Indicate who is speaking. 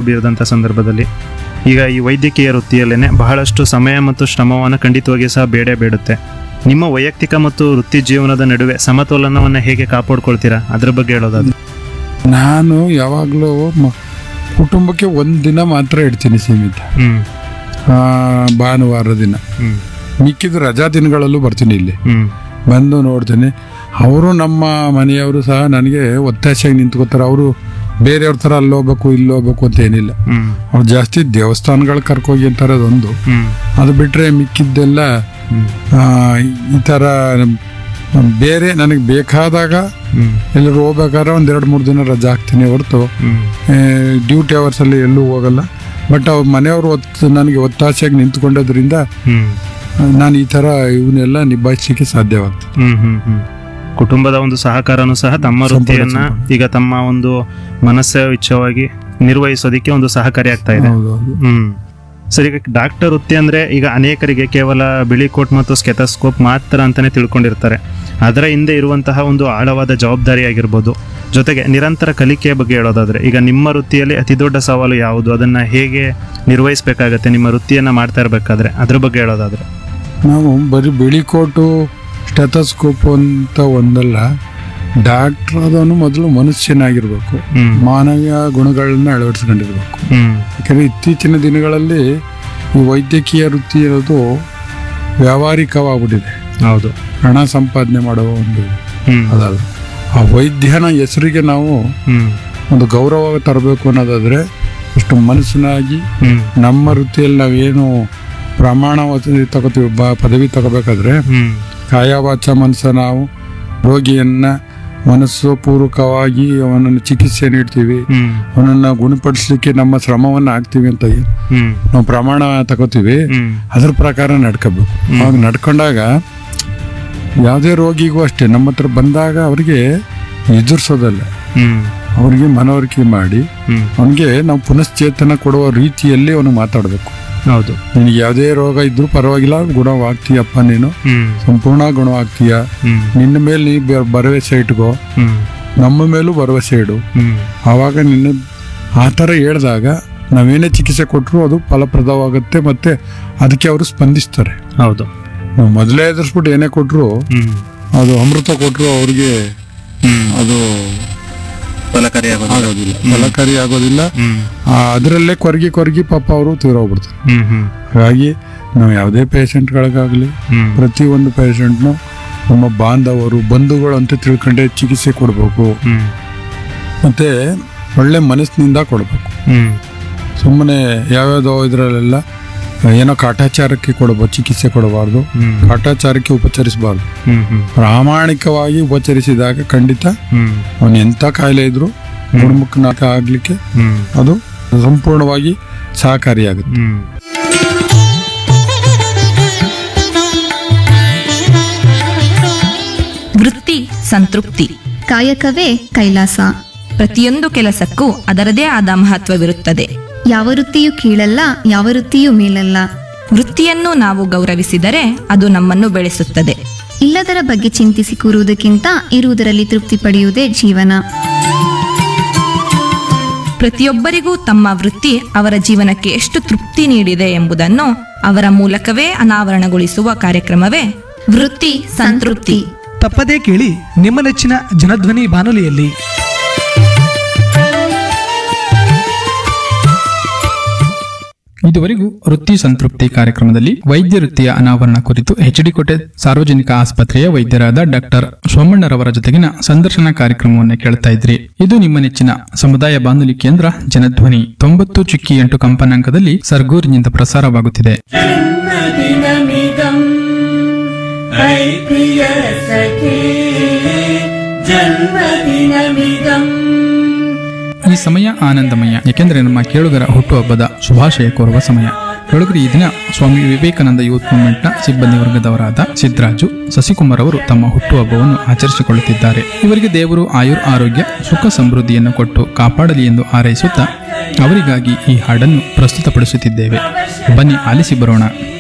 Speaker 1: ಬೀರದಂಥ ಸಂದರ್ಭದಲ್ಲಿ ಈಗ ಈ ವೈದ್ಯಕೀಯ ವೃತ್ತಿಯಲ್ಲೇ ಬಹಳಷ್ಟು ಸಮಯ ಮತ್ತು ಶ್ರಮವನ್ನು ಖಂಡಿತವಾಗಿ ಸಹ ಬೇಡೇ ಬೇಡುತ್ತೆ ನಿಮ್ಮ ವೈಯಕ್ತಿಕ ಮತ್ತು ವೃತ್ತಿ ಜೀವನದ ನಡುವೆ ಸಮತೋಲನವನ್ನು ಹೇಗೆ ಕಾಪಾಡ್ಕೊಳ್ತೀರಾ ಅದ್ರ ಬಗ್ಗೆ ಹೇಳೋದಾದ್ರೆ
Speaker 2: ನಾನು ಯಾವಾಗಲೂ ಕುಟುಂಬಕ್ಕೆ ಒಂದು ದಿನ ಮಾತ್ರ ಇಡ್ತೀನಿ ಸೀಮಿತ
Speaker 1: ಹ್ಮ್
Speaker 2: ಆ, ಭಾನುವಾರ ದಿನ
Speaker 1: ಹ್ಮ್
Speaker 2: ಮಿಕ್ಕಿದ ರಜಾ ದಿನಗಳಲ್ಲೂ ಬರ್ತೀನಿ ಇಲ್ಲಿ
Speaker 1: ಹ್ಮ್
Speaker 2: ಬಂದು ನೋಡ್ತೀನಿ ಅವರು ನಮ್ಮ ಮನೆಯವರು ಸಹ ನನಗೆ ಒತ್ತಾಸೆಯಾಗಿ ನಿಂತ್ಕೋತಾರೆ ಅವರು ಬೇರೆಯವ್ರ ಥರ ಅಲ್ಲಿ ಹೋಗ್ಬೇಕು ಇಲ್ಲಿ ಹೋಗ್ಬೇಕು ಅಂತ ಏನಿಲ್ಲ
Speaker 1: ಹ್ಮ್
Speaker 2: ಅವ್ರು ಜಾಸ್ತಿ ದೇವಸ್ಥಾನಗಳು ಕರ್ಕೋಗಿ ಅಂತಾರೆ ಅದೊಂದು
Speaker 1: ಹ್ಮ್
Speaker 2: ಅದು ಬಿಟ್ಟರೆ ಮಿಕ್ಕಿದ್ದೆಲ್ಲ
Speaker 1: ಹ್ಮ್
Speaker 2: ಆ, ಈ ಥರ ಬೇರೆ ನನಗೆ ಬೇಕಾದಾಗ
Speaker 1: ಹ್ಮ್
Speaker 2: ಎಲ್ಲರೂ ಹೋಗ್ಬೇಕಾದ್ರೆ ಒಂದು ಎರಡು ಮೂರು ದಿನ ರಜೆ ಹಾಕ್ತೀನಿ ಹೊರತು
Speaker 1: ಹ್ಮ್
Speaker 2: ಡ್ಯೂಟಿ ಅವರ್ಸಲ್ಲಿ ಎಲ್ಲೂ ಹೋಗಲ್ಲ ಬಟ್ ಅವ್ರ ಮನೆಯವರು ಒತ್ತು ನನಗೆ ಒತ್ತಾಸೆಯಾಗಿ ನಿಂತ್ಕೊಂಡೋದ್ರಿಂದ
Speaker 1: ಹ್ಮ್
Speaker 2: ನಾನು ಈ ಥರ ಇವನ್ನೆಲ್ಲ ನಿಭಾಯಿಸಲಿಕ್ಕೆ ಸಾಧ್ಯವಾಗ್ತದೆ
Speaker 1: ಹ್ಮ್ ಹ್ಮ್ ಹ್ಮ್ ಕುಟುಂಬದ ಒಂದು ಸಹಕಾರನೂ ಸಹ ತಮ್ಮ ವೃತ್ತಿಯನ್ನ ಈಗ ತಮ್ಮ ಒಂದು ಮನಸ್ಸು ಇಚ್ಛವಾಗಿ ನಿರ್ವಹಿಸೋದಕ್ಕೆ ಒಂದು ಸಹಕಾರಿ ಆಗ್ತಾ ಇದೆ
Speaker 2: ಹೌದು ಹೌದು
Speaker 1: ಹ್ಮ್ ಸರಿ ಈಗ ಡಾಕ್ಟರ್ ವೃತ್ತಿ ಅಂದ್ರೆ ಈಗ ಅನೇಕರಿಗೆ ಕೇವಲ ಬಿಳಿ ಕೋಟ್ ಮತ್ತು ಸ್ಕೆಥಸ್ಕೋಪ್ ಮಾತ್ರ ಅಂತಾನೆ ತಿಳ್ಕೊಂಡಿರ್ತಾರೆ ಅದರ ಹಿಂದೆ ಇರುವಂತಹ ಒಂದು ಆಳವಾದ ಜವಾಬ್ದಾರಿ ಆಗಿರ್ಬೋದು ಜೊತೆಗೆ ನಿರಂತರ ಕಲಿಕೆಯ ಬಗ್ಗೆ ಹೇಳೋದಾದ್ರೆ ಈಗ ನಿಮ್ಮ ವೃತ್ತಿಯಲ್ಲಿ ಅತಿ ದೊಡ್ಡ ಸವಾಲು ಯಾವುದು ಅದನ್ನ ಹೇಗೆ ನಿರ್ವಹಿಸಬೇಕಾಗತ್ತೆ ನಿಮ್ಮ ವೃತ್ತಿಯನ್ನ ಮಾಡ್ತಾ ಇರಬೇಕಾದ್ರೆ ಅದ್ರ ಬಗ್ಗೆ ಹೇಳೋದಾದ್ರೆ
Speaker 2: ನಾವು ಬರೀ ಬಿಳಿ ಕೋಟು ಸ್ಟೆಥಸ್ಕೋಪ್ ಅಂತ ಒಂದಲ್ಲ ಡಾಕ್ಟರ್ ಆದವನು ಮೊದಲು ಮನುಷ್ಯನಾಗಿರ್ಬೇಕು
Speaker 1: ಹ್ಮ್
Speaker 2: ಮಾನವೀಯ ಗುಣಗಳನ್ನ ಅಳವಡಿಸ್ಕೊಂಡಿರ್ಬೇಕು
Speaker 1: ಹ್ಮ್
Speaker 2: ಯಾಕಂದರೆ ಇತ್ತೀಚಿನ ದಿನಗಳಲ್ಲಿ ಈ ವೈದ್ಯಕೀಯ ವೃತ್ತಿ ಇರೋದು ವ್ಯಾವಹಾರಿಕವಾಗ್ಬಿಟ್ಟಿದೆ
Speaker 1: ಹೌದು
Speaker 2: ಹಣ ಸಂಪಾದನೆ ಮಾಡುವ ಒಂದು
Speaker 1: ಹ್ಮ್
Speaker 2: ಅದಲ್ಲ ಆ ವೈದ್ಯನ ಹೆಸರಿಗೆ ನಾವು
Speaker 1: ಹ್ಮ್
Speaker 2: ಒಂದು ಗೌರವ ತರಬೇಕು ಅನ್ನೋದಾದ್ರೆ ಅಷ್ಟು ಮನಸ್ಸಿನಾಗಿ
Speaker 1: ಹ್ಮ್
Speaker 2: ನಮ್ಮ ವೃತ್ತಿಯಲ್ಲಿ ನಾವೇನು ಪ್ರಮಾಣ ವಚನ ತಗೋತೀವಿ ಬ ಪದವಿ ತಗೋಬೇಕಾದ್ರೆ
Speaker 1: ಹ್ಮ್
Speaker 2: ಕಾಯ ವಾಚ ಮನಸ್ಸ ನಾವು ರೋಗಿಯನ್ನ ಮನಸ್ಸು ಪೂರ್ವಕವಾಗಿ ಅವನನ್ನು ಚಿಕಿತ್ಸೆ ನೀಡ್ತೀವಿ
Speaker 1: ಹ್ಮ್
Speaker 2: ಅವನನ್ನು ಗುಣಪಡಿಸ್ಲಿಕ್ಕೆ ನಮ್ಮ ಶ್ರಮವನ್ನು ಹಾಕ್ತೀವಿ ಅಂತ ಏನ್
Speaker 1: ಹ್ಮ್
Speaker 2: ನಾವು ಪ್ರಮಾಣ ತಗೋತೀವಿ
Speaker 1: ಹ್ಮ್
Speaker 2: ಅದ್ರ ಪ್ರಕಾರ ನಡ್ಕೋಬೇಕು ಅವಾಗ ನಡ್ಕೊಂಡಾಗ ಯಾವುದೇ ರೋಗಿಗೂ ಅಷ್ಟೇ ನಮ್ಮ ಹತ್ರ ಬಂದಾಗ ಅವರಿಗೆ ಎದುರಿಸೋದಲ್ಲ
Speaker 1: ಹ್ಮ್
Speaker 2: ಅವರಿಗೆ ಮನವರಿಕೆ ಮಾಡಿ
Speaker 1: ಹ್ಮ್
Speaker 2: ಅವನಿಗೆ ನಾವು ಪುನಶ್ಚೇತನ ಕೊಡುವ ರೀತಿಯಲ್ಲಿ ಅವನು ಮಾತಾಡಬೇಕು
Speaker 1: ಹೌದು
Speaker 2: ನಿನಗೆ ಯಾವುದೇ ರೋಗ ಇದ್ರೂ ಪರವಾಗಿಲ್ಲ ಗುಣವಾಗ್ತೀಯಪ್ಪ ನೀನು
Speaker 1: ಹ್ಮ್
Speaker 2: ಸಂಪೂರ್ಣ ಗುಣವಾಗ್ತೀಯ
Speaker 1: ಹ್ಮ್
Speaker 2: ನಿನ್ನ ಮೇಲೆ ನೀ ಬೆ- ಭರವಸೆ ಇಟ್ಕೋ
Speaker 1: ಹ್ಮ್
Speaker 2: ನಮ್ಮ ಮೇಲೂ ಭರವಸೆ ಇಡು
Speaker 1: ಹ್ಮ್
Speaker 2: ಆವಾಗ ನಿನ್ನ ಆ ಥರ ಹೇಳಿದಾಗ ನಾವೇನೇ ಚಿಕಿತ್ಸೆ ಕೊಟ್ಟರು ಅದು ಫಲಪ್ರದವಾಗುತ್ತೆ ಮತ್ತೆ ಅದಕ್ಕೆ ಅವರು ಸ್ಪಂದಿಸ್ತಾರೆ
Speaker 1: ಹೌದು
Speaker 2: ನಾವು ಮೊದಲೇ ಎದುರಿಸ್ಬಿಟ್ಟು ಏನೇ ಕೊಟ್ಟರು
Speaker 1: ಹ್ಮ್
Speaker 2: ಅದು ಅಮೃತ ಕೊಟ್ಟರು ಅವ್ರಿಗೆ
Speaker 1: ಹ್ಮ್
Speaker 2: ಅದು
Speaker 1: ಫಲಕಾರಿ
Speaker 2: ಆಗೋದಿಲ್ಲ ಫಲಕಾರಿ ಆಗೋದಿಲ್ಲ
Speaker 1: ಹ್ಮ್
Speaker 2: ಆ, ಅದರಲ್ಲೇ ಕೊರಗಿ ಕೊರಗಿ ಪಾಪ ಅವರು ತೀರೋಗ್ಬಿಡ್ತಾರೆ
Speaker 1: ಹ್ಮ್ ಹ್ಮ್
Speaker 2: ಹಾಗಾಗಿ ನಾವು ಯಾವುದೇ ಪೇಷಂಟ್ಗಳಿಗಾಗಲಿ
Speaker 1: ಹ್ಮ್
Speaker 2: ಪ್ರತಿಯೊಂದು ಪೇಷಂಟ್ನು ನಮ್ಮ ಬಾಂಧವರು ಬಂಧುಗಳು ಅಂತ ತಿಳ್ಕೊಂಡೆ ಚಿಕಿತ್ಸೆ ಕೊಡಬೇಕು
Speaker 1: ಹ್ಮ್
Speaker 2: ಮತ್ತೆ ಒಳ್ಳೆ ಮನಸ್ಸಿನಿಂದ ಕೊಡಬೇಕು
Speaker 1: ಹ್ಮ್
Speaker 2: ಸುಮ್ಮನೆ ಯಾವ್ಯಾವುದೋ ಇದರಲ್ಲೆಲ್ಲ ಏನೋ ಕಾಟಾಚಾರಕ್ಕೆ ಕೊಡಬಹುದು ಚಿಕಿತ್ಸೆ ಕೊಡಬಾರ್ದು
Speaker 1: ಹ್ಮ್
Speaker 2: ಕಾಟಾಚಾರಕ್ಕೆ ಉಪಚರಿಸಬಾರ್ದು
Speaker 1: ಹ್ಮ್ ಹ್ಮ್
Speaker 2: ಪ್ರಾಮಾಣಿಕವಾಗಿ ಉಪಚರಿಸಿದಾಗ ಖಂಡಿತ
Speaker 1: ಹ್ಮ್
Speaker 2: ಅವನು ಎಂಥ ಕಾಯಿಲೆ ಇದ್ರೂ ಗುಣಮುಖನಾಗ ಆಗ್ಲಿಕ್ಕೆ
Speaker 1: ಹ್ಮ್
Speaker 2: ಅದು ಸಂಪೂರ್ಣವಾಗಿ ಸಹಕಾರಿಯಾಗುತ್ತೆ
Speaker 1: ಹ್ಮ್
Speaker 3: ವೃತ್ತಿ ಸಂತೃಪ್ತಿ
Speaker 4: ಕಾಯಕವೇ ಕೈಲಾಸ
Speaker 3: ಪ್ರತಿಯೊಂದು ಕೆಲಸಕ್ಕೂ ಅದರದೇ ಆದ ಮಹತ್ವವಿರುತ್ತದೆ
Speaker 4: ಯಾವ ವೃತ್ತಿಯೂ ಕೀಳಲ್ಲ ಯಾವ ವೃತ್ತಿಯೂ ಮೇಲಲ್ಲ
Speaker 3: ವೃತ್ತಿಯನ್ನು ನಾವು ಗೌರವಿಸಿದರೆ ಅದು ನಮ್ಮನ್ನು ಬೆಳೆಸುತ್ತದೆ
Speaker 4: ಇಲ್ಲದರ ಬಗ್ಗೆ ಚಿಂತಿಸಿ ಕೂರುವುದಕ್ಕಿಂತ ಇರುವುದರಲ್ಲಿ ತೃಪ್ತಿ ಪಡೆಯುವುದೇ ಜೀವನ
Speaker 3: ಪ್ರತಿಯೊಬ್ಬರಿಗೂ ತಮ್ಮ ವೃತ್ತಿ ಅವರ ಜೀವನಕ್ಕೆ ಎಷ್ಟು ತೃಪ್ತಿ ನೀಡಿದೆ ಎಂಬುದನ್ನು ಅವರ ಮೂಲಕವೇ ಅನಾವರಣಗೊಳಿಸುವ ಕಾರ್ಯಕ್ರಮವೇ ವೃತ್ತಿ ಸಂತೃಪ್ತಿ
Speaker 5: ತಪ್ಪದೇ ಕೇಳಿ ನಿಮ್ಮ ನೆಚ್ಚಿನ ಜನಧ್ವನಿ ಬಾನುಲಿಯಲ್ಲಿ
Speaker 6: ಇದುವರೆಗೂ ವೃತ್ತಿ ಸಂತೃಪ್ತಿ ಕಾರ್ಯಕ್ರಮದಲ್ಲಿ ವೈದ್ಯ ವೃತ್ತಿಯ ಅನಾವರಣ ಕುರಿತು ಎಚ್ಡಿಕೋಟೆ ಸಾರ್ವಜನಿಕ ಆಸ್ಪತ್ರೆಯ ವೈದ್ಯರಾದ ಡಾಕ್ಟರ್ ಸೋಮಣ್ಣರವರ ಜೊತೆಗಿನ ಸಂದರ್ಶನ ಕಾರ್ಯಕ್ರಮವನ್ನು ಕೇಳ್ತಾ ಇದ್ರಿ ಇದು ನಿಮ್ಮ ನೆಚ್ಚಿನ ಸಮುದಾಯ ಬಾನುಲಿ ಕೇಂದ್ರ ಜನಧ್ವನಿ ತೊಂಬತ್ತು ಚುಕ್ಕಿ ಎಂಟು ಕಂಪನಾಂಕದಲ್ಲಿ ಸರ್ಗೂರಿನಿಂದ ಪ್ರಸಾರವಾಗುತ್ತಿದೆ
Speaker 7: जन्मदिनमिदम् है प्रिय सखे जन्मदिनमिदम्
Speaker 6: ಈ ಸಮಯ ಆನಂದಮಯ ಏಕೆಂದರೆ ನಮ್ಮ ಕೇಳುಗರ ಹುಟ್ಟುಹಬ್ಬದ ಶುಭಾಶಯ ಕೋರುವ ಸಮಯ ಕೇಳುಗರು ಈ ದಿನ ಸ್ವಾಮಿ ವಿವೇಕಾನಂದ ಯೂತ್ ಮೂವ್ಮೆಂಟ್ನ ಸಿಬ್ಬಂದಿ ವರ್ಗದವರಾದ ಸಿದ್ದರಾಜು ಶಶಿಕುಮಾರ್ ಅವರು ತಮ್ಮ ಹುಟ್ಟುಹಬ್ಬವನ್ನು ಆಚರಿಸಿಕೊಳ್ಳುತ್ತಿದ್ದಾರೆ ಇವರಿಗೆ ದೇವರು ಆಯುರ್ ಆರೋಗ್ಯ ಸುಖ ಸಮೃದ್ಧಿಯನ್ನು ಕೊಟ್ಟು ಕಾಪಾಡಲಿ ಎಂದು ಹಾರೈಸುತ್ತಾ ಅವರಿಗಾಗಿ ಈ ಹಾಡನ್ನು ಪ್ರಸ್ತುತಪಡಿಸುತ್ತಿದ್ದೇವೆ ಬನ್ನಿ ಆಲಿಸಿ ಬರೋಣ